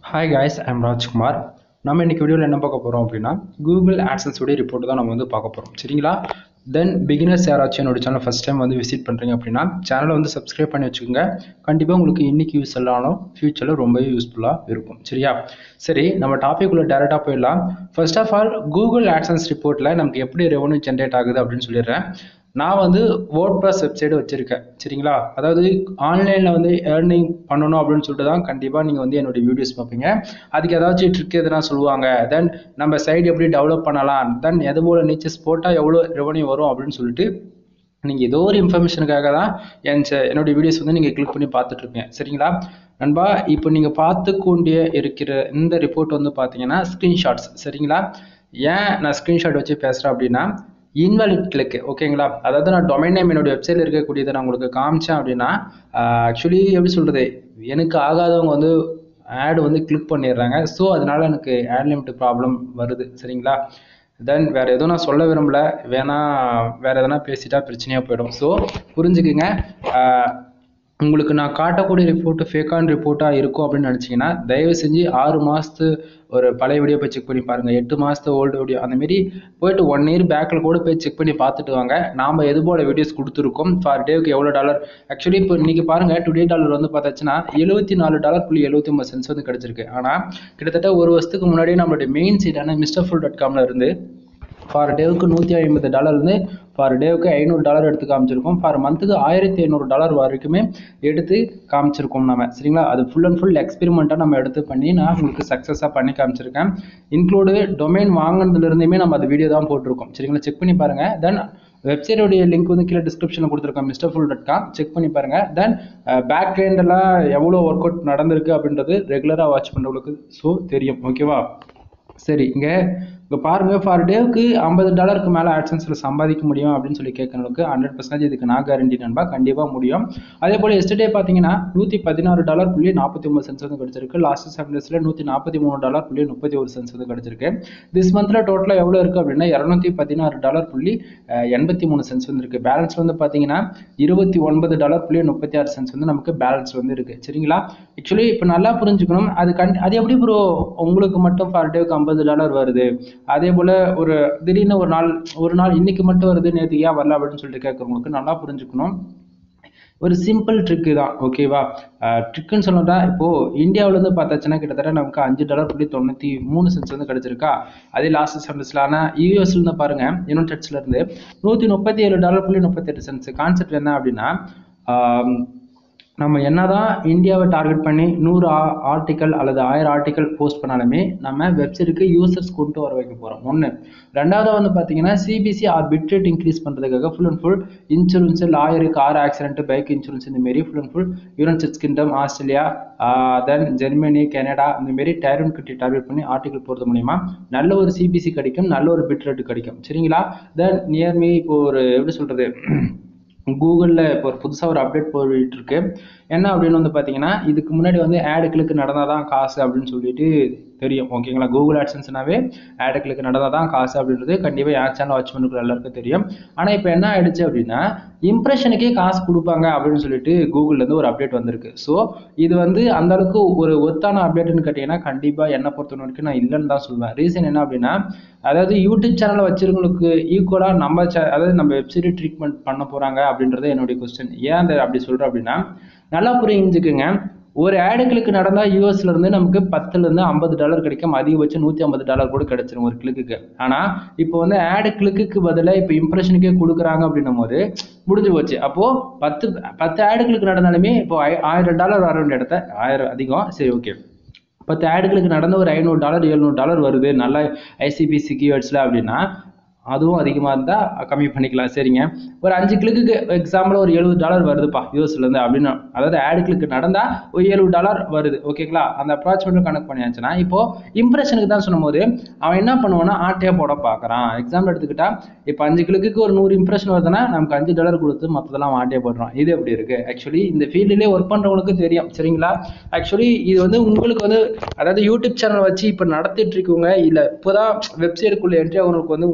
hi guys I'm Rajkumar நம்ம இன்னைக்கு வீடியோவில் என்ன பார்க்க போகிறோம் அப்படின்னா கூகுள் ஆட்சன்ஸ் உடைய ரிப்போர்ட் தான் நம்ம வந்து பார்க்க போகிறோம் சரிங்களா தென் பிகினர்ஸ் யாராச்சும் என்னோட சேனல் ஃபஸ்ட் டைம் வந்து விசிட் பண்ணுறீங்க அப்படின்னா சேனலை வந்து சப்ஸ்கிரைப் பண்ணி வச்சுக்கோங்க கண்டிப்பாக உங்களுக்கு இன்னைக்கு யூஸ் இல்லாலும் ஃப்யூச்சரில் ரொம்பவே யூஸ்ஃபுல்லாக இருக்கும் சரியா சரி நம்ம டாபிக் உள்ள டேரெக்டாக போயிடலாம் first of all Google AdSense ரிப்போர்ட்டில் நமக்கு எப்படி ரெவன்யூ ஜென்ரேட் ஆகுது அப்படின்னு சொல்லிடுறேன் நான் வந்து வேர்ட் ப்ளஸ் வெப்சைட் வச்சுருக்கேன் சரிங்களா அதாவது ஆன்லைனில் வந்து ஏர்னிங் பண்ணணும் அப்படின்னு சொல்லிட்டு தான் கண்டிப்பாக நீங்கள் வந்து என்னுடைய வீடியோஸ் பார்ப்பீங்க அதுக்கு ஏதாச்சும் ட்ரிக் எதுனா சொல்லுவாங்க தென் நம்ம சைடு எப்படி டெவலப் பண்ணலாம் தென் எது போல் நீச்சஸ் போட்டால் எவ்வளோ ரெவன்யூ வரும் அப்படின்னு சொல்லிட்டு நீங்கள் ஏதோ ஒரு இன்ஃபர்மேஷனுக்காக தான் என் ச- என்னுடைய வீடியோஸ் வந்து நீங்கள் கிளிக் பண்ணி பார்த்துட்ருப்பீங்க சரிங்களா நண்பா இப்போ நீங்கள் பார்த்து கொண்டே இருக்கிற இந்த ரிப்போர்ட் வந்து பார்த்தீங்கன்னா ஸ்க்ரீன்ஷாட்ஸ் சரிங்களா ஏன் நான் ஸ்க்ரீன்ஷாட் வச்சு பேசுகிறேன் அப்படின்னா இன்வாலிட் கிளிக் ஓகேங்களா அதாவது நான் டொமைன் நேம் என்னோட வெப்சைட்டில் இருக்கக்கூடியதை நான் உங்களுக்கு காமிச்சேன் அப்படின்னா ஆக்சுவலி எப்படி சொல்கிறது எனக்கு ஆகாதவங்க வந்து ஆட் வந்து கிளிக் பண்ணிடுறாங்க ஸோ அதனால எனக்கு ஆட் லிமிட் ப்ராப்ளம் வருது சரிங்களா தென் வேற எதுவும் நான் சொல்ல விரும்பல வேணா வேற எதனா பேசிட்டா பிரச்சனையாக போயிடும் ஸோ புரிஞ்சுக்குங்க ஆஹ் உங்களுக்கு நான் காட்டக்கூடிய ரிப்போர்ட் ஃபேக்கான ரிப்போர்ட்டாக இருக்கும் அப்படின்னு நினச்சிங்கன்னா தயவு செஞ்சு ஆறு மாதத்து ஒரு பழைய வீடியோ போய் செக் பண்ணி பாருங்கள் எட்டு மாதத்து ஓல்டு வீடியோ அந்த மாரி போயிட்டு ஒன் இயர் பேக்கில் கூட போய் செக் பண்ணி பார்த்துட்டு வாங்க நாம் எது போல வீடியோஸ் கொடுத்துருக்கோம் ஃபார் டேவுக்கு எவ்வளோ டாலர் ஆக்சுவலி இப்போ இன்றைக்கி பாருங்கள் டுடே டாலர் வந்து பார்த்தாச்சுன்னா எழுபத்தி நாலு டாலர் புள்ளி எழுபத்தி ஒன்பது சென்ஸ் வந்து கிடச்சிருக்கு ஆனால் கிட்டத்தட்ட ஒரு வருஷத்துக்கு முன்னாடியே நம்மளுடைய மெயின் சைட்டான மிஸ்டர் ஃபுல் டாட் காமில் இருந்து ஃபார் டேவுக்கு நூற்றி ஐம்பது டாலர் இருந்து ஃபார் டேவுக்கு ஐநூறு டாலர் எடுத்து காமிச்சிருக்கோம் ஃபார் மந்த்துக்கு ஆயிரத்தி ஐநூறு டாலர் வரைக்குமே எடுத்து காமிச்சிருக்கோம் நம்ம சரிங்களா அது ஃபுல் அண்ட் ஃபுல் எக்ஸ்பெரிமெண்ட்டாக நம்ம எடுத்து பண்ணி நான் உங்களுக்கு சக்ஸஸாக பண்ணி காமிச்சிருக்கேன் இன்க்ளூடு டொமைன் வாங்கினதுலேருந்துமே நம்ம அது வீடியோ தான் போட்டிருக்கோம் சரிங்களா செக் பண்ணி பாருங்கள் தென் வெப்சைட்டோடைய லிங்க் வந்து கீழே டிஸ்கிரிப்ஷனில் கொடுத்துருக்கேன் mister full dot com check பண்ணி பாருங்கள் தென் பேக் எல்லாம் எவ்வளோ ஒர்க் அவுட் நடந்திருக்கு அப்படின்றது ரெகுலராக வாட்ச் பண்ணுறவங்களுக்கு ஸோ தெரியும் ஓகேவா சரி இங்கே இப்போ பாருங்க ஃபார் டேவுக்கு ஐம்பது டாலருக்கு மேலே ஆட்சன்ஸில் சம்பாதிக்க முடியும் அப்படின்னு சொல்லி கேட்கறவங்களுக்கு ஹண்ட்ரட் பர்சன்டேஜ் இதுக்கு நான் கேரண்டி நண்பா கண்டிப்பாக முடியும் அதே போல் எஸ்டர்டே பார்த்தீங்கன்னா நூற்றி பதினாறு டாலர் புள்ளி நாற்பத்தி ஒன்பது சென்ஸ் வந்து கிடச்சிருக்கு லாஸ்ட் செவன் டேஸில் நூற்றி நாற்பத்தி மூணு டாலர் புள்ளி முப்பத்தி ஒரு சென்ஸ் வந்து கிடச்சிருக்கு திஸ் மந்தில் டோட்டலாக எவ்வளோ இருக்குது அப்படின்னா இரநூத்தி பதினாறு டாலர் புள்ளி அஹ், எண்பத்தி மூணு சென்ஸ் வந்து இருக்குது பேலன்ஸ் வந்து பார்த்தீங்கன்னா இருபத்தி ஒன்பது டாலர் புள்ளி முப்பத்தி ஆறு சென்ஸ் வந்து நமக்கு பேலன்ஸ் வந்து இருக்குது சரிங்களா ஆக்சுவலி இப்போ நல்லா புரிஞ்சுக்கணும் அது கண் அது எப்படி ப்ரோ உங்களுக்கு மட்டும் ஃபார் டேவுக்கு ஐம்பது டாலர் வருது அதே போல் ஒரு திடீர்னு ஒரு நாள் ஒரு நாள் இன்னைக்கு மட்டும் வருது நேற்று ஏன் வரல அப்படின்னு சொல்லிட்டு கேட்குறவங்களுக்கு நல்லா புரிஞ்சுக்கணும் ஒரு சிம்பிள் ட்ரிக்கு தான் ஓகேவா ட்ரிக்குன்னு சொன்னதா இப்போது இந்தியாவிலேருந்து பார்த்தாச்சுன்னா கிட்டத்தட்ட நமக்கு அஞ்சு டாலர் புள்ளி தொண்ணூற்றி மூணு சென்ஸ் வந்து கிடச்சிருக்கா அதே லாஸ்ட் சென்டர்ஸில் ஆனால் யூஎஸ்லேருந்து பாருங்க யுனைடெட்ஸ்ல இருந்து நூற்றி முப்பத்தி ஏழு டாலர் புள்ளி முப்பத்தெட்டு சென்ஸ் கான்செப்ட் என்ன அப்படின்னா ஆம், நம்ம என்னதான் இந்தியாவை டார்கெட் பண்ணி நூறு ஆர்டிக்கல் அல்லது ஆயிரம் ஆர்டிக்கல் போஸ்ட் பண்ணாலுமே நம்ம வெப்சைட்டுக்கு யூசர்ஸ் கொண்டு வர வைக்க போகிறோம் ஒன்று ரெண்டாவது வந்து பார்த்தீங்கன்னா CPC or bid rate increase பண்ணுறதுக்காக full and full insurance lawyer car accident bike insurance இந்த மாரி full and full United Kingdom Australia then Germany Canada இந்த மாரி டயரன் கட்டி டார்கெட் பண்ணி ஆர்டிக்கல் போகிறது மூலிமா நல்ல ஒரு சிபிசி கிடைக்கும் நல்ல ஒரு பிட் ரேட் கிடைக்கும் சரிங்களா தென் நியர்மி இப்போ ஒரு எப்படி சொல்கிறது கூகுளில் இப்போ ஒரு புதுசாக ஒரு அப்டேட் போயிட்டு இருக்கு என்ன அப்படின்னு வந்து பார்த்தீங்கன்னா இதுக்கு முன்னாடி வந்து ஆடு கிளிக் நடந்தால் தான் காசு அப்படின்னு சொல்லிட்டு தெரியும் ஓகேங்களா கூகுள் ஆட்சன்ஸ்னாவே ஆடு கிளிக் நடந்தால் தான் காசு அப்படின்றது கண்டிப்பாக என் சேனல் வாட்ச் பண்ணுற எல்லாருக்கும் தெரியும் ஆனால் இப்போ என்ன ஆயிடுச்சு அப்படின்னா இம்ப்ரெஷனுக்கே காசு கொடுப்பாங்க அப்படின்னு சொல்லிட்டு கூகுள்லேருந்து ஒரு அப்டேட் வந்திருக்கு ஸோ இது வந்து அந்த அளவுக்கு ஒரு ஒத்தான அப்டேட்னு கேட்டிங்கன்னா கண்டிப்பாக என்னை பொறுத்த வரைக்கும் நான் இல்லைன்னு தான் சொல்லுவேன் ரீசன் என்ன அப்படின்னா அதாவது யூடியூப் சேனலை வச்சிருக்கவங்களுக்கு ஈக்குவலாக நம்ம cha- அதாவது நம்ம வெப்சைட் ட்ரீட்மெண்ட் பண்ண போகிறாங்க அப்படின்றது என்னுடைய கொஸ்டின் ஏன் அந்த அப்படி சொல்கிறேன் அப்படின்னா நல்லா புரிஞ்சுக்குங்க ஒரு ஆடுகளுக்கு நடந்தால் யூஎஸ்ல இருந்து நமக்கு பத்துல இருந்து ஐம்பது டாலர் கிடைக்கும் அதிகபட்சம் நூற்றி ஐம்பது டாலர் கூட கிடைச்சிரும் ஒரு கிளிக்கு ஆனால் இப்போ வந்து ஆடு கிளிக்கு பதிலாக இப்போ இம்ப்ரெஷனுக்கே கொடுக்குறாங்க அப்படின்னும் போது முடிஞ்சு போச்சு அப்போது பத்து பத்து ஆடுகளுக்கு நடந்தாலுமே இப்போ ஆய- ஆயிரம் டாலர் வர வேண்டிய இடத்த ஆயிரம் அதிகம் சரி ஓகே பத்து ஆடுகளுக்கு நடந்த ஒரு ஐநூறு டாலர் எழுநூறு டாலர் வருது நல்ல ஐசிபிசி கீவேர்ட்ஸில் அப்படின்னா அதுவும் அதிகமாக இருந்தால் கம்மி பண்ணிக்கலாம் சரிங்க ஒரு அஞ்சு கிளிக்கு எக்ஸாம்பிள் ஒரு எழுபது டாலர் வருதுப்பா யூஎஸ்லேருந்து அப்படின்னு அதாவது ஆடு கிளிக்கு நடந்தால் ஒரு எழுபது டாலர் வருது ஓகேங்களா அந்த அப்ராச்மெண்ட்டும் கணக்கு பண்ணியாச்சுன்னா இப்போது இம்ப்ரெஷனுக்கு தான் சொல்லும்போது அவன் என்ன பண்ணுவான்னா ஆட்டையாக போட பார்க்குறான் எக்ஸாம்பிள் எடுத்துக்கிட்டா இப்போ அஞ்சு கிளிக்கு ஒரு நூறு இம்ப்ரெஷன் வருதுன்னா நமக்கு அஞ்சு டாலர் கொடுத்து மற்றதெல்லாம் அவன் ஆட்டையாக போடுறான் இது எப்படி இருக்குது ஆக்சுவலி இந்த ஃபீல்டிலே ஒர்க் பண்ணுறவங்களுக்கு தெரியும் சரிங்களா ஆக்சுவலி இது வந்து உங்களுக்கு வந்து அதாவது யூடியூப் சேனல் வச்சு இப்போ நடத்திட்டு இருக்கவங்க இல்லை இப்போதான் வெப்சைட்டுக்குள்ளே என்ட்ரி ஆகிறவங்களுக்கு வந்து உங்களுக்கு ஓப்பன்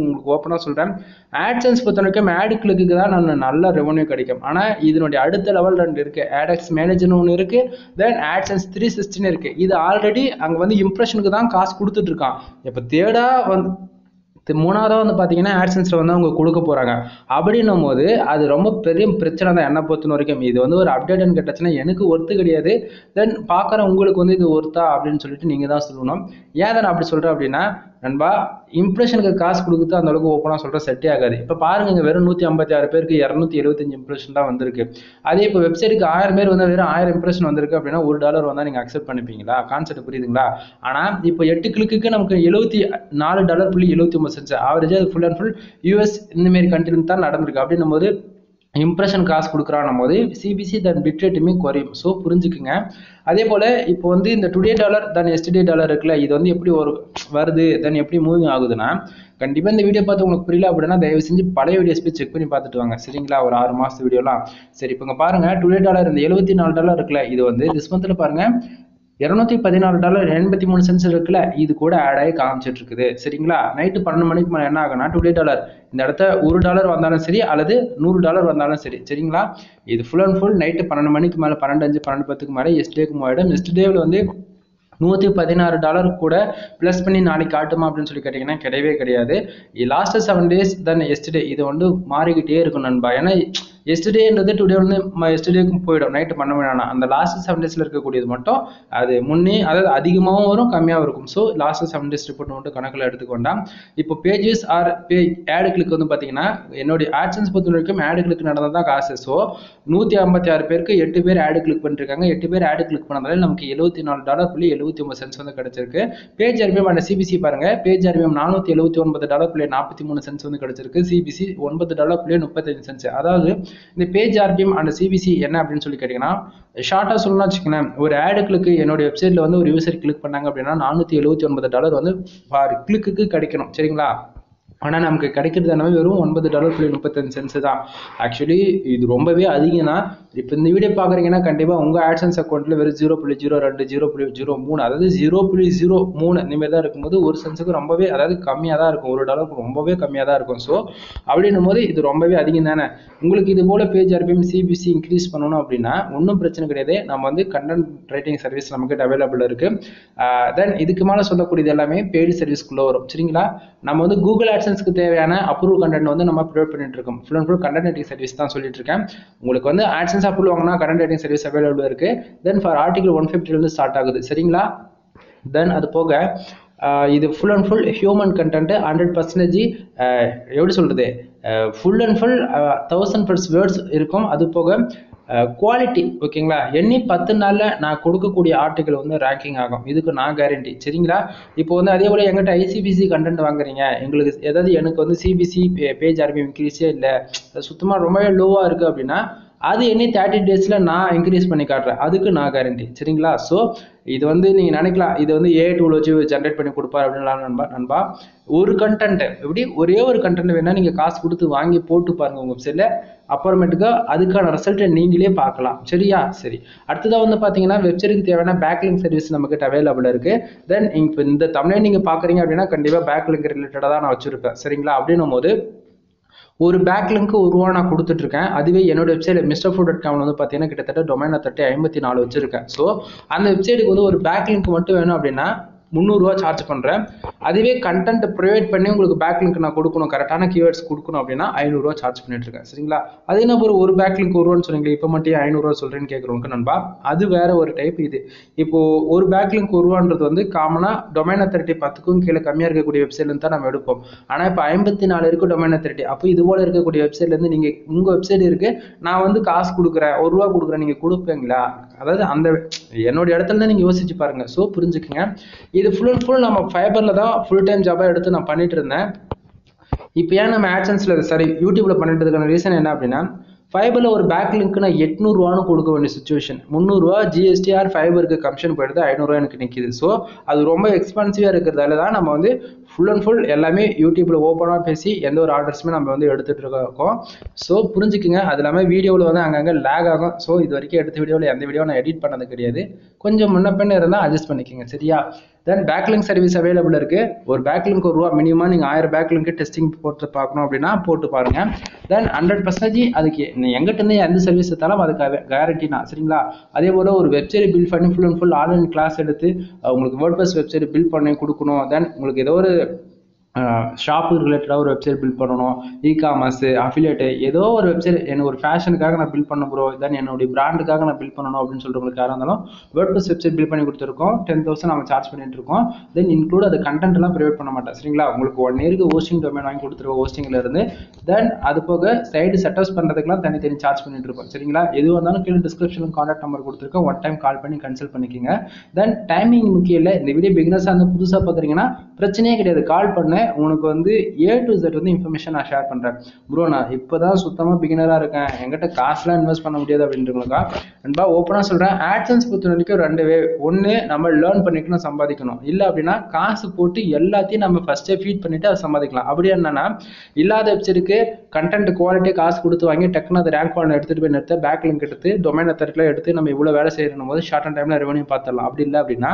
ஓப்பனாக சொல்கிறேன் ஆட்சன்ஸ் பொறுத்த வரைக்கும் ஆடு கிளிக்கு தான் நான் நல்ல ரெவன்யூ கிடைக்கும் ஆனால் இதனுடைய அடுத்த லெவல் ரெண்டு இருக்குது ஆடெக்ஸ் மேனேஜர்னு ஒன்று இருக்குது தென் ஆட்சன்ஸ் த்ரீ சிக்ஸ்டின்னு இருக்குது இது ஆல்ரெடி அங்கே வந்து இம்ப்ரெஷனுக்கு தான் காசு கொடுத்துட்டு இருக்கான் இப்போ தேர்டாக வந்து தி- மூணாவதா வந்து பார்த்தீங்கன்னா ஆட்சன்ஸில் வந்து அவங்க கொடுக்க போகிறாங்க அப்படின்னும் போது அது ரொம்ப பெரிய பிரச்சனை தான் என்ன பொறுத்த வரைக்கும் இது வந்து ஒரு அப்டேட்னு கேட்டாச்சுன்னா எனக்கு ஒர்த்து கிடையாது தென் பார்க்குற உங்களுக்கு வந்து இது ஒர்த்தா அப்படின்னு சொல்லிட்டு நீங்கள் தான் சொல்லணும் ஏன் நான் அப்படி சொல்கிறேன் அப்படின்னா நண்பா இம்ப்ரெஷனுக்கு காசு கொடுக்குறது அந்த அளவுக்கு ஓப்பனாக சொல்கிற செட்டே ஆகாது இப்போ பாருங்க இங்க வெறும் நூற்றி ஐம்பத்தி ஆறு பேருக்கு இரநூத்தி எழுபத்தஞ்சு இம்ப்ரெஷன் தான் வந்திருக்கு அதே இப்போ வெப்சைட்டுக்கு ஆயிரம் பேர் வந்து வெறும் ஆயிரம் இம்ப்ரெஷன் வந்திருக்கு அப்படின்னா ஒரு டாலர் வந்தால் நீங்கள் அக்செப்ட் பண்ணிப்பீங்களா கான்செப்ட் புரியுதுங்களா ஆனால் இப்போ எட்டு கிளிக்கு நமக்கு எழுபத்தி நாலு டாலர் புள்ளி எழுபத்தி ஒன்பது சென்ஸ் ஆவரேஜாக அது ஃபுல் அண்ட் ஃபுல் யூஎஸ் இந்தமாரி கண்ட்ரில தான் நடந்திருக்கு அப்படின்னும் போது இம்ப்ரெஷன் காசு கொடுக்குறான்னும் போது சிபிசி தன் பிட் ரேட்டுமே குறையும் ஸோ புரிஞ்சுக்குங்க அதே போல் இப்போ வந்து இந்த டுடே டாலர் தன் எஸ்டே டாலர் இருக்குல்ல இது வந்து எப்படி ஒரு வருது தென் எப்படி மூவிங் ஆகுதுன்னா கண்டிப்பாக இந்த வீடியோ பார்த்து உங்களுக்கு புரியல அப்படின்னா தயவு செஞ்சு பழைய வீடியோஸ் போய் செக் பண்ணி பார்த்துட்டு வாங்க சரிங்களா ஒரு ஆறு மாதத்து வீடியோலாம் சரி இப்போ இங்கே பாருங்கள் டுடே டாலர் இந்த எழுபத்தி நாலு டாலர் இருக்குல்ல இது வந்து திஸ் மந்தில் பாருங்கள் இரநூத்தி பதினாலு டாலர் எண்பத்தி மூணு சென்ஸ் இருக்குல்ல இது கூட ஆட் ஆகி காமிச்சிட்டு இருக்குது சரிங்களா நைட்டு பன்னெண்டு மணிக்கு மேலே என்ன ஆகும்னா டுடே டாலர் இந்த இடத்த ஒரு டாலர் வந்தாலும் சரி அல்லது நூறு டாலர் வந்தாலும் சரி சரிங்களா இது ஃபுல் அண்ட் ஃபுல் நைட்டு பன்னெண்டு மணிக்கு மேலே பன்னெண்டு அஞ்சு பன்னெண்டு பத்துக்கு மேலே எஸ்டேக்கு மூவாயிடும் எஸ்டேவில் வந்து நூற்றி பதினாறு டாலர் கூட ப்ளஸ் பண்ணி நாளைக்கு காட்டுமா அப்படின்னு சொல்லி கேட்டிங்கன்னா கிடையவே கிடையாது last seven days then yesterday இது வந்து மாறிக்கிட்டே இருக்கும் நண்பா ஏன்னா எஸ்டேன்றது டுடே வந்து எஸ்டேக்கும் போயிடும் நைட்டு பண்ண வேணாம் அந்த லாஸ்ட் செவன் டேஸில் இருக்கக்கூடியது மட்டும் அது முன்னே அதாவது அதிகமாகவும் வரும் கம்மியாகவும் இருக்கும் so last seven days report மட்டும் கணக்கில் எடுத்துக்க வேண்டாம் இப்போ பேஜஸ் ஆர் பே ஆடு கிளிக் வந்து பார்த்தீங்கன்னா என்னுடைய ஆட்சன்ஸ் பொறுத்த வரைக்கும் ஆடு கிளிக் நடந்தால் தான் காசு ஸோ நூற்றி ஐம்பத்தி ஆறு பேருக்கு எட்டு பேர் ஆடு கிளிக் பண்ணிருக்காங்க எட்டு பேர் ஆடு கிளிக் பண்ணதால நமக்கு எழுபத்தி நாலு டாலர் புள்ளி எழுபத்தி ஒன்பது சென்ஸ் வந்து கிடைச்சிருக்கு பேஜ் ஆர்பிஎம் அந்த சிபிசி பாருங்க பேஜ் ஆர்பிஎம் நானூற்றி எழுபத்தி ஒன்பது டாலர் புள்ளி நாற்பத்தி மூணு சென்ஸ் வந்து கிடைச்சிருக்கு சிபிசி ஒன்பது டாலர் புள்ளி முப்பத்தஞ்சு சென்ஸ் அதாவது இந்த பேஜ் ஆர்பிஎம் அண்ட் சிபிசி என்ன அப்படின்னு சொல்லி கேட்டிங்கன்னா ஷார்ட்டாக சொல்லணும்னு வச்சுக்கோங்களேன் ஒரு ஆடு கிளிக்கு என்னோட வெப்சைட்டில் வந்து ஒரு யூசர் கிளிக் பண்ணாங்க அப்படின்னா நானூற்றி எழுபத்தி ஒன்பது டாலர் வந்து பார் கிளிக்கு கிடைக்கணும் சரிங்களா ஆனால் நமக்கு கிடைக்கிறது எல்லாமே வெறும் ஒன்பது டாலர் புள்ளி முப்பத்தஞ்சு சென்ஸ் தான் ஆக்சுவலி இது ரொம்பவே அதிகம் தான் இப்போ இந்த வீடியோ பார்க்குறீங்கன்னா கண்டிப்பாக உங்கள் ஆட்சன்ஸ் அக்கௌண்ட்டில் வெறும் ஜீரோ புள்ளி ஜீரோ ரெண்டு ஜீரோ புள்ளி ஜீரோ மூணு அதாவது ஜீரோ புள்ளி ஜீரோ மூணு இந்தமாரி தான் இருக்கும்போது ஒரு சென்ஸுக்கு ரொம்பவே அதாவது கம்மியாக தான் இருக்கும் ஒரு டாலருக்கு ரொம்பவே கம்மியாக தான் இருக்கும் ஸோ அப்படின்னும் போது இது ரொம்பவே அதிகம் தானே உங்களுக்கு இது போல் பேஜ் ஆர்பிஎம் சிபிசி இன்க்ரீஸ் பண்ணணும் அப்படின்னா ஒன்றும் பிரச்சனை கிடையாது நம்ம வந்து கண்டென்ட் ரைட்டிங் சர்வீஸ் நமக்கு அவைலபிள் இருக்குது தென் இதுக்கு மேலே சொல்லக்கூடியது எல்லாமே பெய்டு சர்வீஸ்க்குள்ளே வரும் சரிங்களா நம்ம வந்து கூகுள் ஆட்சன்ஸ்க்கு தேவையான அப்ரூவ் கண்டென்ட் வந்து நம்ம ப்ரொவைட் பண்ணிட்டு இருக்கோம் full and full content writing service தான் சொல்லிட்டு இருக்கேன் உங்களுக்கு வந்து ஆட்சன்ஸ் அப்ரூவ் வாங்கினா கண்டென்ட் ரைட்டிங் சர்வீஸ் அவைலபிள் இருக்கு தென் ஃபார் ஆர்டிகல் ஒன் ஃபிஃப்டிலேருந்து ஸ்டார்ட் ஆகுது சரிங்களா தென் அது போக ஆஹ் இது full and full human content hundred percentage எப்படி சொல்கிறது full and full thousand plus words இருக்கும் அது போக குவாலிட்டி ஓகேங்களா எண்ணி பத்து நாளில் நான் கொடுக்கக்கூடிய ஆர்டிக்கல் வந்து ரேங்கிங் ஆகும் இதுக்கு நான் கேரண்டி சரிங்களா இப்போ வந்து அதே போல் எங்கிட்ட ஐசிபிசி கண்டென்ட் வாங்குறீங்க எங்களுக்கு ஏதாவது எனக்கு வந்து சிபிசி பேஜ் ஆர்பி இன்க்ரீஸே இல்லை சுத்தமாக ரொம்பவே லோவாக இருக்குது அப்படின்னா அது என்ன தேர்ட்டி டேஸில் நான் இன்க்ரீஸ் பண்ணி காட்டுறேன் அதுக்கு நான் கேரண்டி சரிங்களா ஸோ இது வந்து நீங்கள் நினைக்கலாம் இது வந்து ஏ டூல் வச்சு ஜென்ரேட் பண்ணி கொடுப்பார் அப்படின்லாம் நண்பா நண்பா ஒரு கண்டென்ட் எப்படி ஒரே ஒரு கண்டென்ட் வேணால் நீங்கள் காசு கொடுத்து வாங்கி போட்டு பாருங்கள் உங்கள் வெப்சைட்டில் அப்புறமேட்டுக்கு அதுக்கான ரிசல்ட்டை நீங்களே பார்க்கலாம் சரியா சரி அடுத்ததாக வந்து பார்த்தீங்கன்னா வெப்சைட்டுக்கு தேவையான பேக்லிங் சர்வீஸ் நம்மக்கிட்ட அவைலபிள் இருக்குது தென் இப்போ இந்த தமிழை நீங்கள் பார்க்குறீங்க அப்படின்னா கண்டிப்பாக பேக்லிங்க் ரிலேட்டடாக தான் நான் வச்சுருப்பேன் சரிங்களா அப்படின்னும் போது ஒரு பேக்லிங்க்கு ஒரு ரூபா நான் கொடுத்துட்ருக்கேன் அதுவே என்னோட வெப்சைட் மிஸ்டர் ஃபுட் டாட் காம் வந்து பார்த்தீங்கன்னா கிட்டத்தட்ட டொமைனை தட்டி ஐம்பத்தி நாலு வச்சிருக்கேன் ஸோ அந்த வெப்சைட்டுக்கு வந்து ஒரு பேக்லிங்க் மட்டும் வேணும் அப்படின்னா முந்நூறுரூவா சார்ஜ் பண்ணுறேன் அதுவே கண்டென்ட் ப்ரொவைட் பண்ணி உங்களுக்கு பேக்லிங்க் நான் கொடுக்கணும் கரெக்டான கீவேர்ட்ஸ் கொடுக்கணும் அப்படின்னா ஐநூறுரூவா சார்ஜ் பண்ணிட்டு இருக்கேன் சரிங்களா அதே என்ன ஒரு ஒரு பேக்லிங்க் ஒரு ரூபான்னு சொன்னீங்களே இப்போ மட்டும் ஐநூறுரூவா சொல்கிறேன்னு கேட்குறவங்க நண்பா அது வேற ஒரு டைப் இது இப்போ ஒரு பேக்லிங்க் ஒரு ரூபான்றது வந்து காமனாக டொமைன் அத்தாரிட்டி பத்துக்கும் கீழே கம்மியாக இருக்கக்கூடிய வெப்சைட்லேருந்து தான் நம்ம எடுப்போம் ஆனால் இப்போ ஐம்பத்தி நாலு இருக்கு டொமைன் அத்தாரிட்டி அப்போ இது போல இருக்கக்கூடிய வெப்சைட்லேருந்து நீங்கள் உங்கள் வெப்சைட் இருக்கு நான் வந்து காசு கொடுக்குறேன் ஒரு ரூபா கொடுக்குறேன் நீங்கள் கொடுப்பீங்களா அதாவது அந்த என்னோட இடத்துல தான் நீங்கள் யோசிச்சு பாருங்க ஸோ புரிஞ்சுக்குங்க இது ஃபுல் அண்ட் ஃபுல் நம்ம ஃபைபரில் தான் ஃபுல் டைம் ஜாபாக எடுத்து நான் பண்ணிட்டு இருந்தேன் இப்போ ஏன் நம்ம ஆட்சன்ஸில் சாரி யூடியூப்ல பண்ணிட்டதுக்கான ரீசன் என்ன அப்படின்னா ஃபைபரில் ஒரு பேக் லிங்க் நான் எட்நூறுவான்னு கொடுக்க வேண்டிய சுச்சுவேஷன் முந்நூறுரூவா ஜிஎஸ்டிஆர் ஃபைபருக்கு கமிஷன் போயிடுது ஐநூறுரூவா எனக்கு நிற்கிது ஸோ அது ரொம்ப எக்ஸ்பென்சிவாக இருக்கிறதால தான் நம்ம வந்து ஃபுல் அண்ட் ஃபுல் எல்லாமே யூடியூப்பில் ஓப்பனாக பேசி எந்த ஒரு ஆர்டர்ஸுமே நம்ம வந்து எடுத்துகிட்டு இருக்கோம் ஸோ புரிஞ்சுக்குங்க அது இல்லாமல் வீடியோவில் வந்து அங்கங்கே லேக் ஆகும் ஸோ இது வரைக்கும் எடுத்த வீடியோவில் எந்த வீடியோ நான் எடிட் பண்ணது கிடையாது கொஞ்சம் முன்ன பின்ன இருந்தால் அட்ஜஸ்ட் பண்ணிக்கோங்க சரியா தென் பேக்லிங்க் சர்வீஸ் அவைலபிள் இருக்கு ஒரு பேக்லிங்க் ஒரு ரூபா மினிமம் நீங்கள் ஆயிரம் பேக்லிங்க் டெஸ்டிங் போட்டு பார்க்கணும் அப்படின்னா போட்டு பாருங்க தென் ஹண்ட்ரட் பர்சன்டேஜ் அதுக்கு நீ எங்கிட்ட இருந்து எந்த சர்வீஸ் எடுத்தாலும் அதுக்கு கேரண்டி தான் சரிங்களா அதே போல் ஒரு வெப்சைட் பில் பண்ணி full and full online class எடுத்து அஹ் உங்களுக்கு வேர்ட்பஸ் வெப்சைட் பில் பண்ணி கொடுக்கணும் தென் உங்களுக்கு ஏதோ ஒரு ஷாப்பு ரிலேட்டடாக ஒரு வெப்சைட் பில்ட் பண்ணணும் இ காமர்ஸு அஃபிலியேட்டு ஏதோ ஒரு வெப்சைட் எனக்கு ஒரு ஃபேஷனுக்காக நான் பில்ட் பண்ண ப்ரோ தென் என்னுடைய பிராண்டுக்காக நான் பில்ட் பண்ணணும் அப்படின்னு சொல்கிறவங்களுக்கு யாராக இருந்தாலும் வேர்ட்பஸ் வெப்சைட் பில்ட் பண்ணி கொடுத்துருக்கோம் டென் தௌசண்ட் நம்ம சார்ஜ் பண்ணிட்டு இருக்கோம் தென் இன்க்ளூட் அது கண்டென்ட் எல்லாம் ப்ரொவைட் பண்ண மாட்டேன் சரிங்களா உங்களுக்கு ஒன் இயருக்கு ஹோஸ்டிங் டொமைன் வாங்கி கொடுத்துருவோம் ஹோஸ்டிங்ல இருந்து தென் அது போக சைடு செட்டப்ஸ் பண்ணுறதுக்குலாம் தனித்தனி சார்ஜ் பண்ணிட்டு இருக்கோம் சரிங்களா எது வந்தாலும் கீழே டிஸ்கிரிப்ஷனில் கான்டாக்ட் நம்பர் கொடுத்துருக்கோம் ஒன் டைம் கால் பண்ணி கன்சல்ட் பண்ணிக்கோங்க தென் டைமிங் முக்கியம் இல்லை இந்த வீடியோ பிகினர்ஸாக வந்து புதுசாக பார்க்குறீங்கன்னா பிரச்சனையே கிடையாது கால் பண்ணேன் உனக்கு வந்து ஏ டு Z வந்து இன்ஃபர்மேஷன் நான் ஷேர் பண்ணுறேன் ப்ரோ நான் இப்போ தான் சுத்தமாக பிகினராக இருக்கேன் என்கிட்ட காசுலாம் இன்வெஸ்ட் பண்ண முடியாது அப்படின்றவங்களுக்கா நண்பா ஓப்பனாக சொல்கிறேன் ஆட்சன்ஸ் பொறுத்த வரைக்கும் ரெண்டு வே ஒன்று நம்ம லேர்ன் பண்ணிக்கணும் சம்பாதிக்கணும் இல்லை அப்படின்னா காசு போட்டு எல்லாத்தையும் நம்ம ஃபஸ்ட்டே ஃபீட் பண்ணிட்டு அதை சம்பாதிக்கலாம் அப்படி என்னன்னா இல்லாத வெப்சைட்டுக்கு கண்டென்ட் குவாலிட்டி காசு கொடுத்து வாங்கி டக்குன்னு அதை ரேங்க் பண்ண எடுத்துகிட்டு போய் நிறுத்த பேக் லிங்க் எடுத்து டொமைன் அத்தரில் எடுத்து நம்ம இவ்வளோ வேலை செய்யணும் போது ஷார்ட் அண்ட் டைமில் ரெவன்யூ பார்த்துடலாம் அப்படி இல்லை அப்படின்னா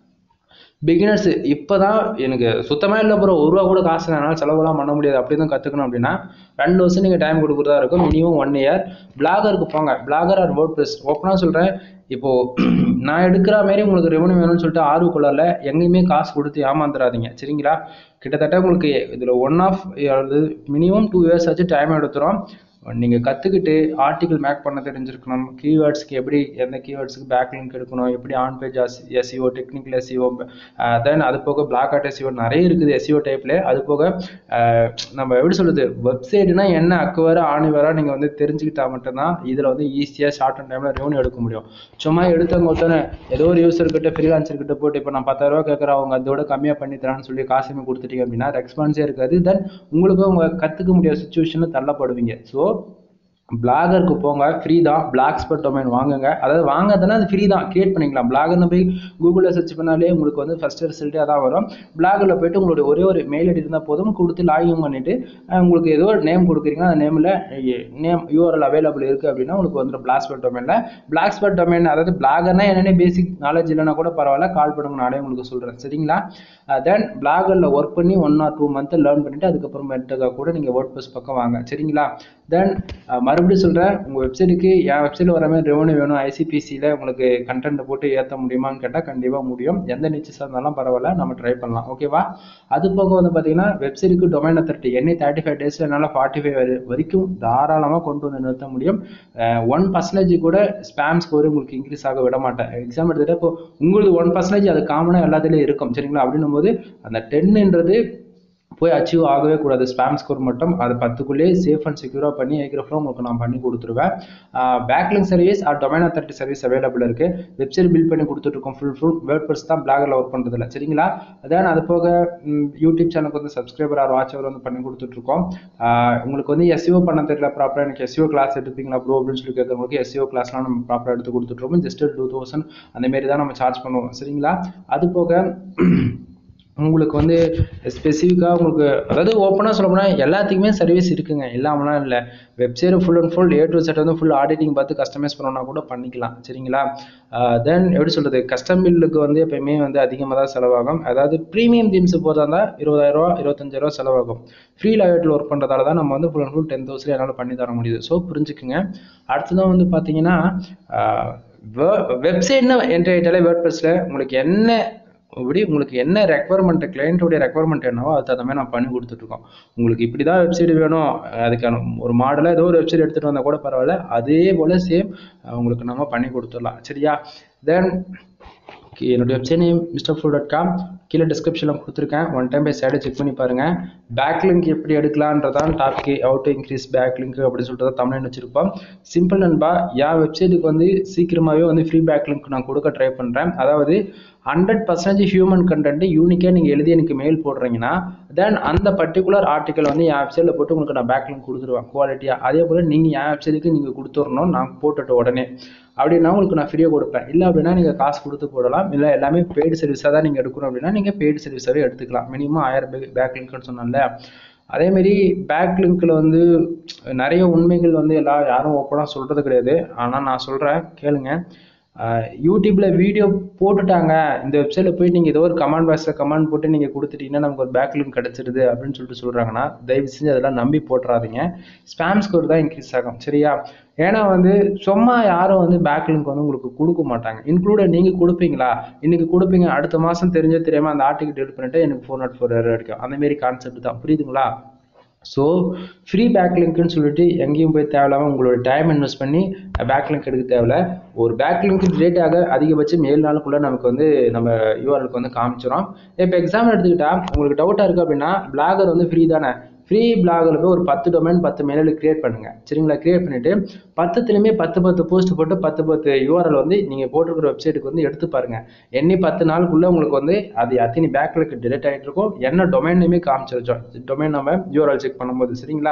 பிகினர்ஸ் இப்போ தான் எனக்கு சுத்தமாக இல்லை ப்ரோ ஒரு ரூபா கூட காசு என்னால் செலவுலாம் பண்ண முடியாது அப்படி தான் கற்றுக்கணும் அப்படின்னா ரெண்டு வருஷம் நீங்கள் டைம் கொடுக்குறதா இருக்கும் மினிமம் ஒன் இயர் பிளாகருக்கு போங்க பிளாகர் ஆர் வேர்ட் ப்ரெஸ் ஓப்பனாக சொல்கிறேன் இப்போது நான் எடுக்கிற மாரி உங்களுக்கு ரெவன்யூ வேணும்னு சொல்லிட்டு ஆர்வக்குள்ளால எங்கேயுமே காசு கொடுத்து ஏமாந்துடாதீங்க சரிங்களா கிட்டத்தட்ட உங்களுக்கு இதில் one of minimum two years ஆச்சு டைம் எடுத்துரும் நீங்கள் கற்றுக்கிட்டு ஆர்டிகல் மேக் பண்ண தெரிஞ்சிருக்கணும் கீவேர்ட்ஸ்க்கு எப்படி எந்த கீவேர்ட்ஸ்க்கு பேக் லிங்க் எடுக்கணும் எப்படி on page SEO technical SEO then அது போக பிளாக் ஆர்ட் எஸ்இஓ நிறைய இருக்குது எஸ்இஓ டைப்பில் அது போக அஹ், நம்ம எப்படி சொல்கிறது வெப்சைட்னா என்ன அக்குவரா ஆணிவரா நீங்கள் வந்து தெரிஞ்சுக்கிட்டா மட்டும்தான் இதில் வந்து ஈஸியாக ஷார்ட் அண்ட் டைமில் ரெவன்யூ எடுக்க முடியும் சும்மா எடுத்தவங்க ஒருத்தனை ஏதோ ஒரு யூசர்கிட்ட ஃப்ரீலான்சர் கிட்ட போட்டு இப்போ நான் பத்தாயிரரூவா கேட்குறேன் அவங்க அதோட கம்மியாக பண்ணி தரான்னு சொல்லி காசுமே கொடுத்துட்டீங்க அப்படின்னா ரெஸ்பான்ஸே இருக்காது தென் உங்களுக்கும் உங்க கற்றுக்க முடியாத சுச்சுவேஷனில் தள்ளப்படுவீங்க ஸோ பிளாகருக்கு போங்க ஃப்ரீ தான் பிளாக் ஸ்பட் டொமைன் வாங்குங்க அதாவது வாங்குறதுனா அது ஃப்ரீ தான் கிரியேட் பண்ணிக்கலாம் பிளாகர்னு போய் கூகுளில் சர்ச் பண்ணாலே உங்களுக்கு வந்து ஃபர்ஸ்ட் ரிசல்ட்டே அதான் வரும் பிளாகில் போயிட்டு உங்களுடைய ஒரே ஒரு மெயில் ஐடி இருந்தால் போதும் கொடுத்து லாகின் பண்ணிட்டு அஹ், உங்களுக்கு ஏதோ ஒரு நேம் கொடுக்குறீங்கன்னா அந்த நேமில் நேம் யூஆர்எல் அவைலபிள் இருக்குது அப்படின்னா உங்களுக்கு வந்துடும் பிளாக் ஸ்பட் டொமைனில் பிளாக் ஸ்பட் டொமைன் அதாவது பிளாகர்னா என்னென்ன பேசிக் நாலேஜ் இல்லைனா கூட பரவாயில்ல கால் பண்ணுங்க நானே உங்களுக்கு சொல்கிறேன் சரிங்களா தென் பிளாகரில் ஒர்க் பண்ணி one or two month learn பண்ணிட்டு அதுக்கப்புறமேட்டுக்கா கூட நீங்கள் வேர்ட் ப்ளஸ் பக்கம் வாங்க சரிங்களா தென் மறுபடியும் சொல்கிறேன் உங்கள் வெப்சைட்டுக்கு என் வெப்சைட்டில் வர மாதிரி ரெவன்யூ வேணும் ஐசிபிசியில் உங்களுக்கு கண்டென்ட் போட்டு ஏற்ற முடியுமான்னு கேட்டால் கண்டிப்பாக முடியும் எந்த நிச்சயஸாக இருந்தாலும் பரவாயில்ல நம்ம ட்ரை பண்ணலாம் ஓகேவா அது போக வந்து பார்த்தீங்கன்னா வெப்சைட்டுக்கு டொமைன் அத்தரிட்டி என்னை தேர்ட்டி ஃபைவ் டேஸில் என்னால் ஃபார்ட்டி ஃபைவ் வரைக்கும் தாராளமாக கொண்டு வந்து நிறுத்த முடியும் ஒன் பர்சன்டேஜ் கூட ஸ்பேம் ஸ்கோர் உங்களுக்கு இன்க்ரீஸ் ஆக விட மாட்டேன் எக்ஸாம் எடுத்துகிட்டு இப்போ உங்களுக்கு ஒன் பர்சன்டேஜ் அது காமனாக எல்லாத்துலேயும் இருக்கும் சரிங்களா அப்படின்னும் போது அந்த டென்னுன்றது போய் அச்சீவ் ஆகவே கூடாது ஸ்பேம் ஸ்கோர் மட்டும் அது பத்துக்குள்ளேயே சேஃப் அண்ட் செக்யூராக பண்ணி ஏக்கிறப்போ உங்களுக்கு நான் பண்ணி கொடுத்துருவேன் backlink service or domain authority service available இருக்கு வெப்சைட் பில்ட் பண்ணி கொடுத்துட்ருக்கோம் ஃபுல் ஃபுல் வேர்ட் பர்ஸ் தான் பிளாகில் ஒர்க் பண்ணுறதில்ல சரிங்களா அதான் அது போக ம், யூடியூப் சேனலுக்கு வந்து சப்ஸ்கிரைபர் ஆர் வாட்ச் அவர் வந்து பண்ணி கொடுத்துட்ருக்கோம் உங்களுக்கு வந்து எஸ்இஓ பண்ண தெரியல ப்ராப்பராக எனக்கு எஸ்இஓ கிளாஸ் எடுப்பீங்களா ப்ரோ அப்படின்னு சொல்லி கேட்குறவங்களுக்கு எஸ்இஓ கிளாஸ்லாம் நம்ம ப்ராப்பராக எடுத்து கொடுத்துட்ருக்கோம் ஜஸ்ட் டூ தௌசண்ட் அந்த மாரி தான் நம்ம சார்ஜ் பண்ணுவோம் சரிங்களா அது போக உங்களுக்கு வந்து ஸ்பெசிஃபிக்காக உங்களுக்கு அதாவது ஓப்பனாக சொல்ல போனால் எல்லாத்துக்குமே சர்வீஸ் இருக்குங்க இல்லாமலாம் இல்லை website full and full A to Z வந்து ஃபுல் ஆடிட்டிங் பார்த்து கஸ்டமைஸ் பண்ணணும்னா கூட பண்ணிக்கலாம் சரிங்களா தென் எப்படி சொல்கிறது கஸ்டம் பில்லுக்கு வந்து எப்பயுமே வந்து அதிகமாக தான் செலவாகும் அதாவது ப்ரீமியம் தீம்ஸ் போகிறதா இருந்தால் இருபதாயிரரூவா இருபத்தஞ்சாயிரரூவா செலவாகும் ஃப்ரீ லாயட்டில் ஒர்க் பண்ணுறதால தான் நம்ம வந்து full and full ten thousand என்னால் பண்ணி தர முடியுது ஸோ புரிஞ்சுக்குங்க அடுத்ததான் வந்து பார்த்தீங்கன்னா வெப்சைட்னு என்ட்ரி ஆகிட்டாலே வேர்ட் ப்ரெஸில் உங்களுக்கு என்ன இப்படி உங்களுக்கு என்ன ரெக்குவயர்மெண்ட் கிளைண்ட்டுடைய ரெக்குவயர்மெண்ட் என்னவோ அது தகுந்த மாதிரி நான் பண்ணி கொடுத்துட்ருக்கோம் உங்களுக்கு இப்படி தான் வெப்சைட் வேணும் அதுக்கான ஒரு மாடலாக ஏதோ ஒரு வெப்சைட் எடுத்துகிட்டு வந்தால் கூட பரவாயில்ல அதே போல் சேம் உங்களுக்கு நம்ம பண்ணி கொடுத்துடலாம் சரியா தென் என்னுடைய website name mister full dot com கீழே டிஸ்கிரிப்ஷனில் கொடுத்துருக்கேன் ஒன் டைம் போய் சைடை செக் பண்ணி பாருங்கள் பேக் லிங்க் எப்படி எடுக்கலான்றதான் டாபிக் அவுட் டு இன்க்ரீஸ் பேக் லிங்க் அப்படின்னு சொல்லிட்டு தான் தமிழ் வச்சிருப்போம் சிம்பிள் நண்பா என் வெப்சைட்டுக்கு வந்து சீக்கிரமாகவே வந்து ஃப்ரீ பேக் லிங்க் நான் கொடுக்க ட்ரை பண்ணுறேன் அதாவது ஹண்ட்ரட் பர்சன்டேஜ் ஹியூமன் கண்டென்ட் யூனிக்காக நீங்கள் எழுதி எனக்கு மெயில் போடுறீங்கன்னா தென் அந்த பர்டிகுலர் ஆர்டிக்கல் வந்து என் வெப்சைட்டில் போட்டு உங்களுக்கு நான் பேக் லிங்க் கொடுத்துருவேன் குவாலிட்டியாக அதே போல் நீங்கள் என் வெப்சைட்டுக்கு நீங்கள் கொடுத்துடணும் நான் போட்டுட்ட உடனே அப்படின்னா உங்களுக்கு நான் ஃப்ரீயாக கொடுப்பேன் இல்லை அப்படின்னா நீங்கள் காசு கொடுத்து போடலாம் இல்லை எல்லாமே பெய்டு சர்வீஸாக தான் நீங்கள் எடுக்கணும் அப்படின்னா நீங்கள் பெய்டு சர்வீஸாகவே எடுத்துக்கலாம் மினிமம் ஆயிரம் பேக் லிங்க்னு சொன்னேன்ல அதேமாரி பேக் லிங்க்கில் வந்து நிறைய உண்மைகள் வந்து எல்லா யாரும் ஓப்பனாக சொல்கிறது கிடையாது ஆனால் நான் சொல்கிறேன் கேளுங்க யூடியூப்ல வீடியோ போட்டுட்டாங்க இந்த வெப்சைட்ல போய் நீங்க ஏதோ ஒரு கமெண்ட் பாக்ஸ்ல கமெண்ட் போட்டு நீங்க கொடுத்துட்டீங்கன்னா நமக்கு ஒரு பேக் லிங்க் கிடைச்சிருது அப்படின்னு சொல்லிட்டு சொல்றாங்கன்னா தயவு செஞ்சு அதெல்லாம் நம்பி போட்டுறாதீங்க ஸ்பேம் ஸ்கோர் தான் இன்க்ரீஸ் ஆகும் சரியா ஏன்னா வந்து சும்மா யாரும் வந்து பேக் லிங்க் வந்து உங்களுக்கு கொடுக்க மாட்டாங்க இன்க்ளூட நீங்க கொடுப்பீங்களா இன்னைக்கு கொடுப்பீங்க அடுத்த மாசம் தெரிஞ்சே தெரியாம அந்த ஆர்டிகல் டெலிட் பண்ணிட்டு எனக்கு ஃபோர் நாட் ஃபோர் அடிக்கும் அந்த மாதிரி கான்செப்ட் தான் புரியுதுங்களா ஸோ ஃப்ரீ பேக் லிங்க்னு சொல்லிட்டு எங்கேயும் போய் தேவையில்லாமல் உங்களோட டைம் இன்வெஸ்ட் பண்ணி பேக் லிங்க் எடுக்க தேவையில்ல ஒரு பேக் லிங்க் டிலேட் ஆக அதிகபட்சம் ஏழு நாளுக்குள்ள நமக்கு வந்து நம்ம யூஆர்எலுக்கு வந்து காமிச்சிடும் இப்போ எக்ஸாம்பிள் எடுத்துக்கிட்டா உங்களுக்கு டவுட்டாக இருக்குது அப்படின்னா பிளாகர் வந்து ஃப்ரீ தானே ஃப்ரீ பிளாகில் போய் ஒரு பத்து டொமைன் பத்து மெயில் கிரியேட் பண்ணுங்க சரிங்களா கிரியேட் பண்ணிட்டு பத்துத்துலையுமே பத்து பத்து போஸ்ட் போட்டு பத்து பத்து யூஆர்எல் வந்து நீங்கள் போட்டிருக்கிற வெப்சைட்டுக்கு வந்து எடுத்து பாருங்க எண்ணி பத்து நாளுக்குள்ள உங்களுக்கு வந்து அது அத்தனை பேக்லுக்கு டிலேட் ஆகிட்டு இருக்கும் என்ன டொமைனுமே காமிச்சிருச்சோம் டொமைன் நம்ம யூஆர்எல் செக் பண்ணும்போது சரிங்களா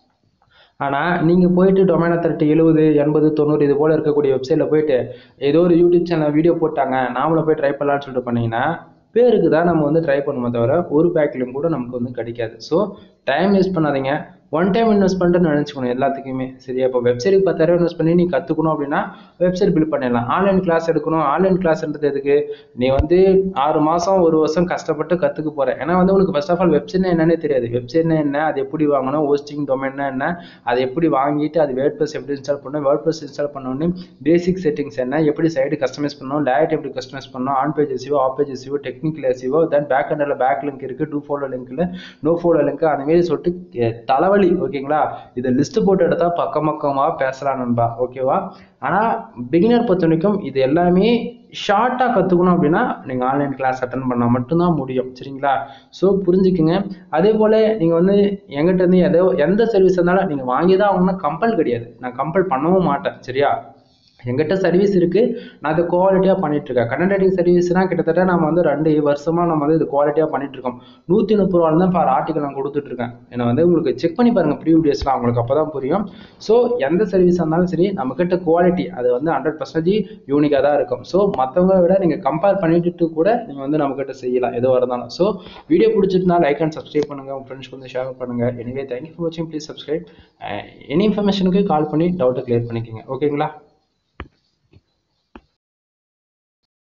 ஆனால் நீங்கள் போயிட்டு டொமைனை தரட்டு எழுபது எண்பது தொண்ணூறு இது போல் இருக்கக்கூடிய வெப்சைட்டில் போயிட்டு ஏதோ ஒரு யூடியூப் சேனல் வீடியோ போட்டாங்க நாமளும் போய் ட்ரை பண்ணலாம்னு சொல்லிட்டு பண்ணீங்கன்னா பேருக்கு தான் நம்ம வந்து ட்ரை பண்ணுவோமே தவிர ஒரு பேக்லையும் கூட நமக்கு வந்து கிடைக்காது ஸோ டைம் வேஸ்ட் பண்ணாதீங்க ஒன் டைம் இன்வெஸ்ட் பண்ணிட்டு நினச்சிக்கணும் எல்லாத்துக்குமே சரியா இப்போ வெப்சைட்டுக்கு பத்தாயிரம் இன்வெஸ்ட் பண்ணி நீ கற்றுக்கணும் அப்படின்னா வெப்சைட் பில்ட் பண்ணிடலாம் ஆன்லைன் கிளாஸ் எடுக்கணும் ஆன்லைன் கிளாஸ்ன்றது எதுக்கு நீ வந்து ஆறு மாதம் ஒரு வருஷம் கஷ்டப்பட்டு கற்றுக்க போகிற ஏன்னா வந்து உனக்கு ஃபர்ஸ்ட் ஆஃப் ஆல் வெப்சைட்னா என்னன்னே தெரியாது வெப்சைட்னா என்ன அது எப்படி வாங்கணும் ஹோஸ்டிங் டொமைன்னா என்ன அதை எப்படி வாங்கிட்டு அது வேர்ட் ப்ளஸ் எப்படி இன்ஸ்டால் பண்ணணும் வேர்ட் ப்ளஸ் இன்ஸ்டால் பண்ணோன்னு பேசிக் செட்டிங்ஸ் என்ன எப்படி சைடு கஸ்டமைஸ் பண்ணணும் லேட் எப்படி கஸ்டமைஸ் பண்ணணும் on page SEO off page SEO technical SEO then back ஹண்டில் பேக் லிங்க் இருக்குது டூ ஃபோலோ லிங்க்ல நோ ஃபோலோ லிங்க் அந்த மாதிரி சொல்லிட்டு எ- தலைவலி ஓகேங்களா இதை லிஸ்ட் போட்டு எடுத்தா பக்கம் பக்கமாக பேசலாம் நண்பா ஓகேவா ஆனால் பிகினர் பொறுத்த வரைக்கும் இது எல்லாமே ஷார்ட்டாக கற்றுக்கணும் அப்படின்னா நீங்கள் ஆன்லைன் கிளாஸ் அட்டன் பண்ணால் மட்டும்தான் முடியும் சரிங்களா ஸோ புரிஞ்சுக்குங்க அதே போல் நீங்கள் வந்து எங்கிட்ட இருந்து எதோ எந்த சர்வீஸ் இருந்தாலும் நீங்கள் வாங்கி தான் ஆகணும்னா கம்பல் கிடையாது நான் கம்பல் பண்ணவும் மாட்டேன் சரியா எங்கிட்ட சர்வீஸ் இருக்குது நான் அதை குவாலிட்டியாக பண்ணிகிட்ருக்கேன் கண்டென்ட் ரைட்டிங் சர்வீஸ்னால் கிட்டத்தட்ட நம்ம வந்து ரெண்டு வருஷமாக நம்ம வந்து இது குவாலிட்டியாக பண்ணிகிட்ருக்கோம் நூற்றி முப்பது ரூபாய் தான் ஃபார் ஆர்டிக்கல் நான் கொடுத்துட்ருக்கேன் ஏன்னா வந்து உங்களுக்கு செக் பண்ணி பாருங்கள் ப்ரீவியஸ்லாம் உங்களுக்கு அப்போ தான் புரியும் ஸோ எந்த சர்வீஸாக இருந்தாலும் சரி நம்மக்கிட்ட குவாலிட்டி அது வந்து ஹண்ட்ரட் பர்சன்டேஜ் யூனிக்காக தான் இருக்கும் ஸோ மற்றவங்க விட நீங்கள் கம்பேர் பண்ணிட்டு கூட நீங்கள் வந்து நம்மக்கிட்ட செய்யலாம் எதுவாக இருந்தாலும் ஸோ வீடியோ பிடிச்சிருந்தா லைக் அண்ட் சப்ஸ்கிரைப் பண்ணுங்கள் உங்கள் ஃப்ரெண்ட்ஸ்க்கு வந்து ஷேர் பண்ணுங்கள் எனிவே தேங்க்யூ ஃபார் வாட்சிங் ப்ளீஸ் சப்ஸ்கிரைப் எனி இன்ஃபர்மேஷனுக்கு கால் பண்ணி டவுட்டை கிளியர் பண்ணிக்கோங்க ஓகேங்களா